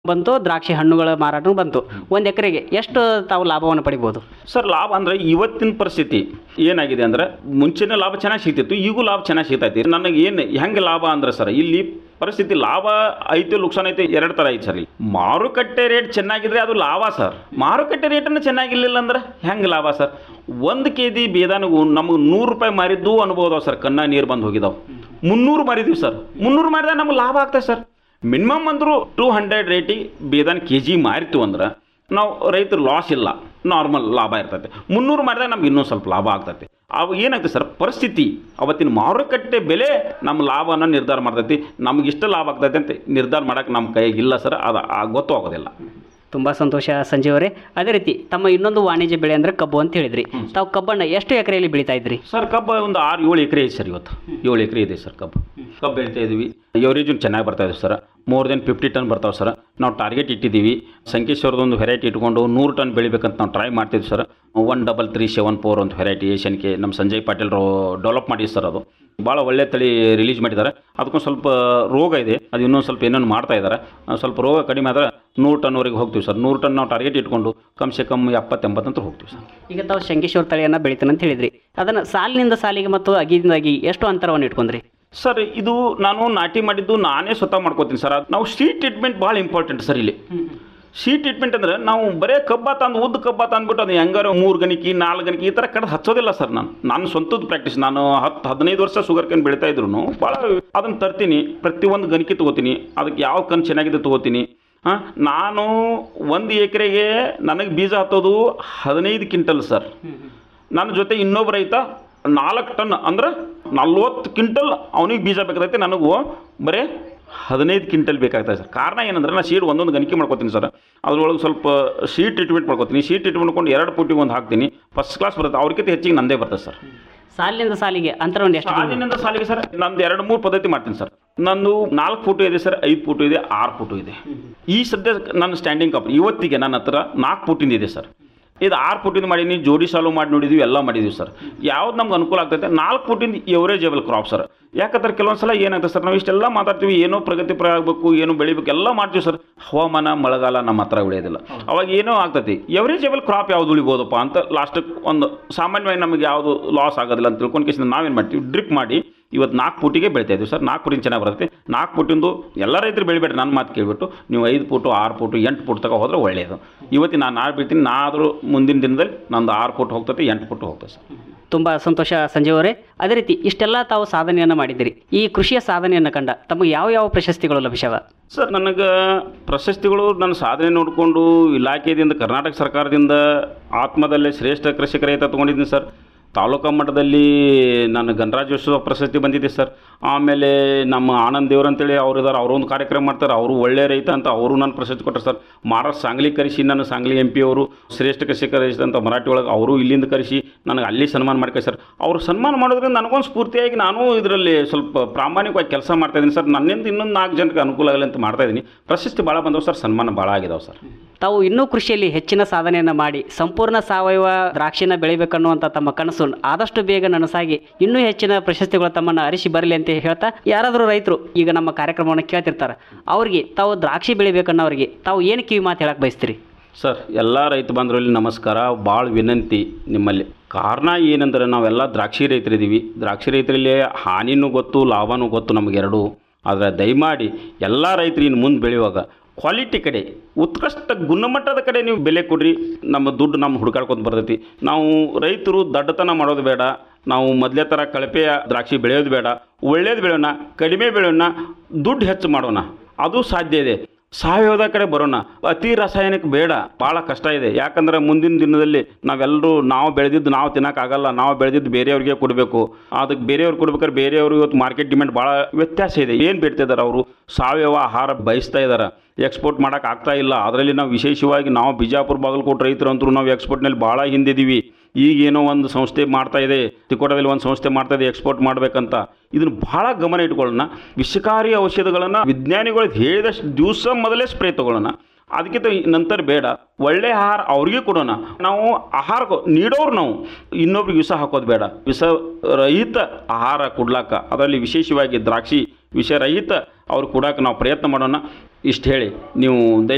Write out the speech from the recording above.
ಬಂತು ದ್ರಾಕ್ಷಿ ಹಣ್ಣುಗಳ ಮಾರಾಟ ಬಂತು ಒಂದು ಎಕರೆಗೆ ಎಷ್ಟು ತಾವು ಲಾಭವನ್ನು ಪಡಿಬೋದು ಸರ್ ಲಾಭ ಅಂದರೆ ಇವತ್ತಿನ ಪರಿಸ್ಥಿತಿ ಏನಾಗಿದೆ ಅಂದರೆ ಮುಂಚೆನೇ ಲಾಭ ಚೆನ್ನಾಗಿ ಸಿಗ್ತಿತ್ತು ಈಗೂ ಲಾಭ ಚೆನ್ನಾಗಿ ಸಿಗ್ತೈತಿ ನನಗೆ ಏನು ಹೆಂಗೆ ಲಾಭ ಅಂದ್ರೆ ಸರ್ ಇಲ್ಲಿ ಪರಿಸ್ಥಿತಿ ಲಾಭ ಐತೆ ಲುಕ್ಸಾನ್ ಐತೆ ಎರಡು ಥರ ಐತೆ ಸರ್ ಇಲ್ಲಿ ಮಾರುಕಟ್ಟೆ ರೇಟ್ ಚೆನ್ನಾಗಿದ್ರೆ ಅದು ಲಾಭ ಸರ್ ಮಾರುಕಟ್ಟೆ ರೇಟನ್ನು ಚೆನ್ನಾಗಿರ್ಲಿಲ್ಲ ಅಂದ್ರೆ ಹೆಂಗೆ ಲಾಭ ಸರ್ ಒಂದು ಕೆ ಜಿ ಬೇದಾನಿಗೂ ನಮಗೆ ನೂರು ರೂಪಾಯಿ ಮಾರಿದ್ದು ಅನುಭವ ಅದಾವ ಸರ್ ಕಣ್ಣ ನೀರು ಬಂದು ಹೋಗಿದಾವೆ ಮುನ್ನೂರು ಮಾರಿದೀವಿ ಸರ್ ಮುನ್ನೂರು ಮಾರಿದಾಗ ನಮ್ಗೆ ಲಾಭ ಆಗ್ತದೆ ಸರ್ ಮಿನಿಮಮ್ ಅಂದರೂ ಟೂ ಹಂಡ್ರೆಡ್ ರೇಟಿಗೆ ಬೇದಾನ್ ಕೆ ಜಿ ಮಾರಿತು ಅಂದ್ರೆ ನಾವು ರೈತರು ಲಾಸ್ ಇಲ್ಲ ನಾರ್ಮಲ್ ಲಾಭ ಇರ್ತೈತೆ ಮುನ್ನೂರು ಮಾಡಿದಾಗ ನಮ್ಗೆ ಇನ್ನೂ ಸ್ವಲ್ಪ ಲಾಭ ಆಗ್ತೈತೆ ಅವಾಗ ಏನಾಗ್ತದೆ ಸರ್ ಪರಿಸ್ಥಿತಿ ಅವತ್ತಿನ ಮಾರುಕಟ್ಟೆ ಬೆಲೆ ನಮ್ಮ ಲಾಭನ ನಿರ್ಧಾರ ಮಾಡ್ತೈತಿ ನಮ್ಗೆ ಇಷ್ಟ ಲಾಭ ಆಗ್ತೈತೆ ಅಂತ ನಿರ್ಧಾರ ಮಾಡೋಕೆ ನಮ್ಮ ಕೈಗಿಲ್ಲ ಸರ್ ಅದು ಆ ಗೊತ್ತೂ ಆಗೋದಿಲ್ಲ ತುಂಬ ಸಂತೋಷ ಸಂಜೀವ್ ಅವರೇ ಅದೇ ರೀತಿ ತಮ್ಮ ಇನ್ನೊಂದು ವಾಣಿಜ್ಯ ಬೆಳೆ ಅಂದರೆ ಕಬ್ಬು ಅಂತ ಹೇಳಿದ್ರಿ ತಾವು ಕಬ್ಬನ್ನು ಎಷ್ಟು ಎಕರೆಯಲ್ಲಿ ಬೆಳೀತಾ ಇದ್ರಿ ಸರ್ ಕಬ್ಬು ಒಂದು ಆರು ಏಳು ಎಕರೆ ಇದೆ ಸರ್ ಇವತ್ತು ಏಳು ಎಕರೆ ಇದೆ ಸರ್ ಕಬ್ಬು ಕಬ್ಬು ಬೆಳಿತಾ ಇದ್ದೀವಿ ಎವರೇಜು ಚೆನ್ನಾಗಿ ಬರ್ತಾ ಇದೆ sir more than fifty ton ಬರ್ತಾವೆ ಸರ್ ನಾವು ಟಾರ್ಗೆಟ್ ಇಟ್ಟಿದ್ದೀವಿ ಸಂಕೇಶ್ವರದೊಂದು ವೆರೈಟಿ ಇಟ್ಕೊಂಡು ನೂರು ಟನ್ ಬೆಳಿಬೇಕಂತ ನಾವು ಟ್ರೈ ಮಾಡ್ತಿದ್ವಿ sir one double three seven four ಅಂತ ವೆರೈಟಿ ಏಷ್ಯನ್ಗೆ ನಮ್ಮ ಸಂಜಯ್ ಪಾಟೀಲ್ರು ಡೆವಲಪ್ ಮಾಡಿದ್ದು ಸರ್ ಅದು ಭಾಳ ಒಳ್ಳೆ ತಳಿ ರಿಲೀಸ್ ಮಾಡಿದ್ದಾರೆ ಅದಕ್ಕೊಂದು ಸ್ವಲ್ಪ ರೋಗ ಇದೆ ಅದು ಇನ್ನೊಂದು ಸ್ವಲ್ಪ ಏನೇನು ಮಾಡ್ತಾ ಇದ್ದಾರೆ ಆ, ಸ್ವಲ್ಪ ರೋಗ ಕಡಿಮೆ ಆದರೆ ನೂರು ಟನ್ವರೆಗೆ ಹೋಗ್ತೀವಿ ಸರ್ ನೂರು ಟನ್ ನಾವು ಟಾರ್ಗೆಟ್ ಇಟ್ಕೊಂಡು ಕಮ್ ಸೆ ಕಮ್ ಎಪ್ಪತ್ತೆಂಬತ್ತಂತ ಹೋಗ್ತೀವಿ ಸರ್ ಈಗ ತಾವು ಶಂಕೇಶ್ವರ ತಳಿಯನ್ನು ಬೆಳಿತಾನೆ ಅಂತ ಹೇಳಿದ್ರಿ ಅದನ್ನು ಸಾಲಿನಿಂದ ಸಾಲಿಗೆ ಮತ್ತು ಅಗಿದಿಂದ ಅಗಿ ಎಷ್ಟು ಅಂತರವನ್ನು ಇಟ್ಕೊಂಡ್ರಿ ಸರ್ ಇದು ನಾನು ನಾಟಿ ಮಾಡಿದ್ದು ನಾನೇ ಸ್ವತಃ ಮಾಡ್ಕೋತೀನಿ ಸರ್ ಅದು ನಾವು ಸೀಡ್ ಟ್ರೀಟ್ಮೆಂಟ್ ಭಾಳ ಇಂಪಾರ್ಟೆಂಟ್ ಸರ್ ಇಲ್ಲಿ ಸೀಡ್ ಟ್ರೀಟ್ಮೆಂಟ್ ಅಂದ್ರೆ ನಾವು ಬರೇ ಕಬ್ಬ ತಂದು ಉದ್ದ ಕಬ್ಬ ತಂದ್ಬಿಟ್ಟು ಅದು ಹೆಂಗಾರ ಮೂರು ಗಣಿಕೆ ನಾಲ್ಕು ಗಣಿಕೆ ಈ ಥರ ಕಡ್ದು ಹಚ್ಚೋದಿಲ್ಲ ಸರ್ ನಾನು ನಾನು ಸ್ವಂತದ ಪ್ರಾಕ್ಟೀಸ್ ನಾನು ಹತ್ತು ಹದಿನೈದು ವರ್ಷ ಶುಗರ್ ಕೇನ್ ಬೆಳೀತಾ ಇದ್ರು ಭಾಳ ಅದನ್ನು ತರ್ತೀನಿ ಪ್ರತಿಯೊಂದು ಗಣಿಕೆ ತೊಗೋತೀನಿ ಅದಕ್ಕೆ ಯಾವ ಕಣ್ ಚೆನ್ನಾಗಿದೆ ತೊಗೋತೀನಿ ಹಾಂ ನಾನು ಒಂದು ಎಕರೆಗೆ ನನಗೆ ಬೀಜ ಹತ್ತೋದು ಹದಿನೈದು ಕ್ವಿಂಟಲ್ ಸರ್ ನನ್ನ ಜೊತೆ ಇನ್ನೊಬ್ಬ ರೈತ ನಾಲ್ಕು ಟನ್ ಅಂದ್ರೆ ನಲ್ವತ್ತು ಕ್ವಿಂಟಲ್ ಅವನಿಗೆ ಬೀಜ ಬೇಕಾಗೈತೆ ನನಗೂ ಬರೀ ಹದಿನೈದು ಕ್ವಿಂಟಲ್ ಬೇಕಾಗ್ತದೆ ಸರ್ ಕಾರಣ ಏನಂದ್ರೆ ನಾನು ಸೀಡ್ ಒಂದೊಂದು ಗಣಿಕೆ ಮಾಡ್ಕೊತೀನಿ ಸರ್ ಅದ್ರೊಳಗೆ ಸ್ವಲ್ಪ ಸೀಡ್ ಟ್ರೀಟ್ಮೆಂಟ್ ಮಾಡ್ಕೊತೀನಿ ಸೀಡ್ ಟ್ರೀಟ್ಮೆಂಟ್ ಮಾಡ್ಕೊಂಡು ಎರಡು ಪುಟ್ಟಿಗೆ ಒಂದು ಹಾಕ್ತೀನಿ ಫಸ್ಟ್ ಕ್ಲಾಸ್ ಬರುತ್ತೆ ಅವ್ರಿಗಿಂತ ಹೆಚ್ಚಿಗೆ ನಂದೇ ಬರ್ತದೆ ಸರ್ ಸಾಲಿನಿಂದ ಸಾಲಿಗೆ ಅಂತರವನ್ನು ಎಷ್ಟು ಸಾಲಿನಿಂದ ಸಾಲಿಗೆ ಸರ್ ನಂದು ಎರಡು ಮೂರು ಪದ್ಧತಿ ಮಾಡ್ತೀನಿ ಸರ್ ನಂದು ನಾಲ್ಕು ಫೋಟೋ ಇದೆ ಸರ್ ಐದು ಫೋಟೋ ಇದೆ ಆರು ಫೋಟೋ ಇದೆ ಈ ಸದ್ಯ ನನ್ನ ಸ್ಟ್ಯಾಂಡಿಂಗ್ ಕಪ್ ಇವತ್ತಿಗೆ ನನ್ನ ಹತ್ರ ನಾಲ್ಕು ಫುಟಿಂದ ಇದೆ ಸರ್ ಇದು ಆರು ಫುಟಿಂದ ಮಾಡೀನಿ ಜೋಡಿ ಸಾಲು ಮಾಡಿ ನೋಡಿದ್ವಿ ಎಲ್ಲ ಮಾಡಿದ್ವಿ ಸರ್ ಯಾವ್ದು ನಮ್ಗೆ ಅನುಕೂಲ ಆಗ್ತೈತೆ ನಾಲ್ಕು ಫುಟಿಂದ ಎವರೇಜಬಲ್ ಕ್ರಾಪ್ ಸರ್ ಯಾಕಂದ್ರೆ ಕೆಲವೊಂದು ಸಲ ಏನಾಗ್ತದೆ ಸರ್ ನಾವು ಇಷ್ಟೆಲ್ಲ ಮಾತಾಡ್ತೀವಿ ಏನೋ ಪ್ರಗತಿಪರ ಆಗಬೇಕು ಏನೋ ಬೆಳಿಬೇಕು ಎಲ್ಲ ಮಾಡ್ತೀವಿ ಸರ್ ಹವಾಮಾನ ಮಳೆಗಾಲ ನಮ್ಮ ಹತ್ರ ಉಳಿಯೋದಿಲ್ಲ ಅವಾಗ ಏನೋ ಆಗ್ತೈತಿ ಎವರೇಜಬಲ್ ಕ್ರಾಪ್ ಯಾವ್ದು ಉಳಿಬೋದಪ್ಪ ಅಂತ ಲಾಸ್ಟಿಗೆ ಒಂದು ಸಾಮಾನ್ಯವಾಗಿ ನಮಗೆ ಯಾವುದು ಲಾಸ್ ಆಗೋದಿಲ್ಲ ಅಂತ ತಿಳ್ಕೊಂಡು ಕೇಸಿಂದ ನಾವೇನು ಮಾಡ್ತೀವಿ ಡ್ರಿಪ್ ಮಾಡಿ ಇವತ್ತು ನಾಲ್ಕು ಫುಟಿಗೆ ಬೆಳಿತಾ ಇದ್ದೀವಿ ಸರ್ ನಾಲ್ಕು ಫುಟಿಂದ ಚೆನ್ನಾಗಿ ಬರುತ್ತೆ ನಾಲ್ಕು ಫುಟಿಂದು ಎಲ್ಲ ರೈತರು ಬೆಳಿಬೇಡ್ರಿ ನನ್ನ ಮಾತು ಕೇಳಿಬಿಟ್ಟು ನೀವು ಐದು ಫುಟು ಆರು ಫುಟು ಎಂಟು ಫುಟ್ ತಗೋ ಹೋದ್ರೆ ಒಳ್ಳೆಯದು ಇವತ್ತಿನ ನಾನು ನಾಳೆ ಬೀಳ್ತೀನಿ ನಾ ಆದರೂ ಮುಂದಿನ ದಿನದಲ್ಲಿ ನಂದು ಆರು ಫುಟ್ ಹೋಗ್ತೈತೆ ಎಂಟು ಫುಟ್ ಹೋಗ್ತದೆ ಸರ್ ತುಂಬ ಸಂತೋಷ ಸಂಜೀವ್ ಅವರೇ ಅದೇ ರೀತಿ ಇಷ್ಟೆಲ್ಲ ತಾವು ಸಾಧನೆಯನ್ನು ಮಾಡಿದ್ದೀರಿ ಈ ಕೃಷಿಯ ಸಾಧನೆಯನ್ನು ಕಂಡ ತಮಗೆ ಯಾವ ಯಾವ ಪ್ರಶಸ್ತಿಗಳು ಲಭಿಸವ ಸರ್ ನನಗೆ ಪ್ರಶಸ್ತಿಗಳು ನನ್ನ ಸಾಧನೆ ನೋಡಿಕೊಂಡು ಇಲಾಖೆಯಿಂದ ಕರ್ನಾಟಕ ಸರ್ಕಾರದಿಂದ ಆತ್ಮದಲ್ಲೇ ಶ್ರೇಷ್ಠ ಕೃಷಿಕ ರೈತ ತೊಗೊಂಡಿದ್ದೀನಿ ಸರ್ ತಾಲೂಕಾ ಮಟ್ಟದಲ್ಲಿ ನಾನು ಗಣರಾಜ್ಯೋತ್ಸವ ಪ್ರಶಸ್ತಿ ಬಂದಿದೆ ಸರ್ ಆಮೇಲೆ ನಮ್ಮ ಆನಂದ್ ದೇವ್ರು ಅಂತೇಳಿ ಅವ್ರು ಇದ್ದಾರೆ ಅವರೊಂದು ಕಾರ್ಯಕ್ರಮ ಮಾಡ್ತಾರೆ ಅವರು ಒಳ್ಳೆ ರೈತ ಅಂತ ಅವರು ನಾನು ಪ್ರಶಸ್ತಿ ಕೊಟ್ಟರು ಸರ್ ಮಹಾರಾಷ್ಟ್ರ ಸಾಂಗ್ಲಿ ಕರೆಸಿ ನಾನು ಸಾಂಗ್ಲಿ ಎಂ ಪಿ ಅವರು ಶ್ರೇಷ್ಠ ಕೃಷಿಕ ರೈತ ಅಂತ ಮರಾಠಿ ಒಳಗೆ ಅವರು ಇಲ್ಲಿಂದ ಕರೆಸಿ ನನಗೆ ಅಲ್ಲಿ ಸನ್ಮಾನ ಮಾಡ್ಕೊ ಸರ್ ಅವ್ರು ಸನ್ಮಾನ ಮಾಡೋದ್ರಿಂದ ನನಗೊಂದು ಸ್ಫೂರ್ತಿಯಾಗಿ ನಾನು ಇದರಲ್ಲಿ ಸ್ವಲ್ಪ ಪ್ರಾಮಾಣಿಕವಾಗಿ ಕೆಲಸ ಮಾಡ್ತಾಯಿದ್ದೀನಿ ಸರ್ ನನ್ನಿಂದ ಇನ್ನೊಂದು ನಾಲ್ಕು ಜನಕ್ಕೆ ಅನುಕೂಲ ಆಗಲಿ ಅಂತ ಮಾಡ್ತಾಯಿದ್ದೀನಿ ಪ್ರಶಸ್ತಿ ಭಾಳ ಬಂದವು ಸರ್ ಸನ್ಮಾನ ಭಾಳ ಆಗಿದಾವೆ ಸರ್ ತಾವು ಇನ್ನೂ ಕೃಷಿಯಲ್ಲಿ ಹೆಚ್ಚಿನ ಸಾಧನೆಯನ್ನು ಮಾಡಿ ಸಂಪೂರ್ಣ ಸಾವಯವ ದ್ರಾಕ್ಷಿನ ಬೆಳಿಬೇಕನ್ನುವಂಥ ತಮ್ಮ ಕನಸು ಆದಷ್ಟು ಬೇಗ ನನಸಾಗಿ ಇನ್ನೂ ಹೆಚ್ಚಿನ ಪ್ರಶಸ್ತಿಗಳು ತಮ್ಮನ್ನು ಅರಿಸಿ ಬರಲಿ ಅಂತ ಹೇಳ್ತಾ ಯಾರಾದರೂ ರೈತರು ಈಗ ನಮ್ಮ ಕಾರ್ಯಕ್ರಮವನ್ನು ಕೇಳ್ತಿರ್ತಾರೆ ಅವರಿಗೆ ತಾವು ದ್ರಾಕ್ಷಿ ಬೆಳಿಬೇಕನ್ನೋರಿಗೆ ತಾವು ಏನು ಕಿವಿ ಮಾತು ಹೇಳಕ್ಕೆ ಬಯಸ್ತೀರಿ ಸರ್ ಎಲ್ಲ ರೈತ ಬಂಧುರಲ್ಲಿ ನಮಸ್ಕಾರ ಭಾಳ ವಿನಂತಿ ನಿಮ್ಮಲ್ಲಿ ಕಾರಣ ಏನಂದ್ರೆ ನಾವೆಲ್ಲ ದ್ರಾಕ್ಷಿ ರೈತರಿದ್ದೀವಿ ದ್ರಾಕ್ಷಿ ರೈತರಲ್ಲಿ ಹಾನಿನೂ ಗೊತ್ತು ಲಾಭನೂ ಗೊತ್ತು ನಮಗೆರಡು ಆದರೆ ದಯಮಾಡಿ ಎಲ್ಲ ರೈತರು ಇನ್ನು ಮುಂದೆ ಬೆಳೆಯುವಾಗ ಕ್ವಾಲಿಟಿ ಕಡೆ ಉತ್ಕೃಷ್ಟ ಗುಣಮಟ್ಟದ ಕಡೆ ನೀವು ಬೆಲೆ ಕೊಡ್ರಿ ನಮ್ಮ ದುಡ್ಡು ನಮ್ಮ ಹುಡುಕಾಡ್ಕೊಂಡು ಬರ್ತೈತಿ ನಾವು ರೈತರು ದಡ್ಡತನ ಮಾಡೋದು ಬೇಡ ನಾವು ಮೊದಲೇ ಥರ ಕಳಪೆಯ ದ್ರಾಕ್ಷಿ ಬೆಳೆಯೋದು ಬೇಡ ಒಳ್ಳೇದು ಬೆಳೆಯೋಣ ಕಡಿಮೆ ಬೆಳೆಯೋಣ ದುಡ್ಡು ಹೆಚ್ಚು ಮಾಡೋಣ ಅದು ಸಾಧ್ಯ ಇದೆ ಸಾವಯವದ ಕಡೆ ಬರೋಣ ಅತಿ ರಾಸಾಯನಿಕ ಬೇಡ ಭಾಳ ಕಷ್ಟ ಇದೆ ಯಾಕಂದ್ರೆ ಮುಂದಿನ ದಿನದಲ್ಲಿ ನಾವೆಲ್ಲರೂ ನಾವು ಬೆಳೆದಿದ್ದು ನಾವು ತಿನ್ನೋಕ್ಕಾಗಲ್ಲ ನಾವು ಬೆಳೆದಿದ್ದು ಬೇರೆಯವ್ರಿಗೆ ಕೊಡಬೇಕು ಅದಕ್ಕೆ ಬೇರೆಯವ್ರಿಗೆ ಕೊಡ್ಬೇಕಾದ್ರೆ ಬೇರೆಯವರು ಇವತ್ತು ಮಾರ್ಕೆಟ್ ಡಿಮ್ಯಾಂಡ್ ಭಾಳ ವ್ಯತ್ಯಾಸ ಇದೆ ಏನು ಬೇಡ್ತಾ ಇದ್ದಾರೆ ಅವರು ಸಾವಯವ ಆಹಾರ ಬಯಸ್ತಾ ಇದ್ದಾರೆ ಎಕ್ಸ್ಪೋರ್ಟ್ ಮಾಡೋಕೆ ಆಗ್ತಾ ಇಲ್ಲ ಅದರಲ್ಲಿ ನಾವು ವಿಶೇಷವಾಗಿ ನಾವು ಬಿಜಾಪುರ ಬಾಗಲಕೋಟೆ ರೈತರು ಅಂತೂ ನಾವು ಎಕ್ಸ್ಪೋರ್ಟ್ನಲ್ಲಿ ಭಾಳ ಹಿಂದಿದ್ದೀವಿ ಈಗೇನೋ ಒಂದು ಸಂಸ್ಥೆ ಮಾಡ್ತಾ ಇದೆ ತಿಕೋಟದಲ್ಲಿ ಒಂದು ಸಂಸ್ಥೆ ಮಾಡ್ತಾ ಇದೆ ಎಕ್ಸ್ಪೋರ್ಟ್ ಮಾಡಬೇಕಂತ ಇದನ್ನು ಭಾಳ ಗಮನ ಇಟ್ಕೊಳ್ಳೋಣ ವಿಷಕಾರಿ ಔಷಧಗಳನ್ನು ವಿಜ್ಞಾನಿಗಳು ಹೇಳಿದಷ್ಟು ದಿವಸ ಮೊದಲೇ ಸ್ಪ್ರೇ ತಗೊಳ್ಳೋಣ ಅದಕ್ಕಿಂತ ನಂತರ ಬೇಡ ಒಳ್ಳೆ ಆಹಾರ ಅವ್ರಿಗೆ ಕೊಡೋಣ ನಾವು ಆಹಾರ ಕೊ- ನೀಡೋರು ನಾವು ಇನ್ನೊಬ್ರಿಗೆ ವಿಷ ಹಾಕೋದು ಬೇಡ ವಿಷ ರಹಿತ ಆಹಾರ ಕೊಡ್ಲಾಕ ಅದರಲ್ಲಿ ವಿಶೇಷವಾಗಿ ದ್ರಾಕ್ಷಿ ವಿಷರಹಿತ ಅವ್ರು ಕೊಡೋಕೆ ನಾವು ಪ್ರಯತ್ನ ಮಾಡೋಣ ಇಷ್ಟು ಹೇಳಿ ನೀವು ದಯ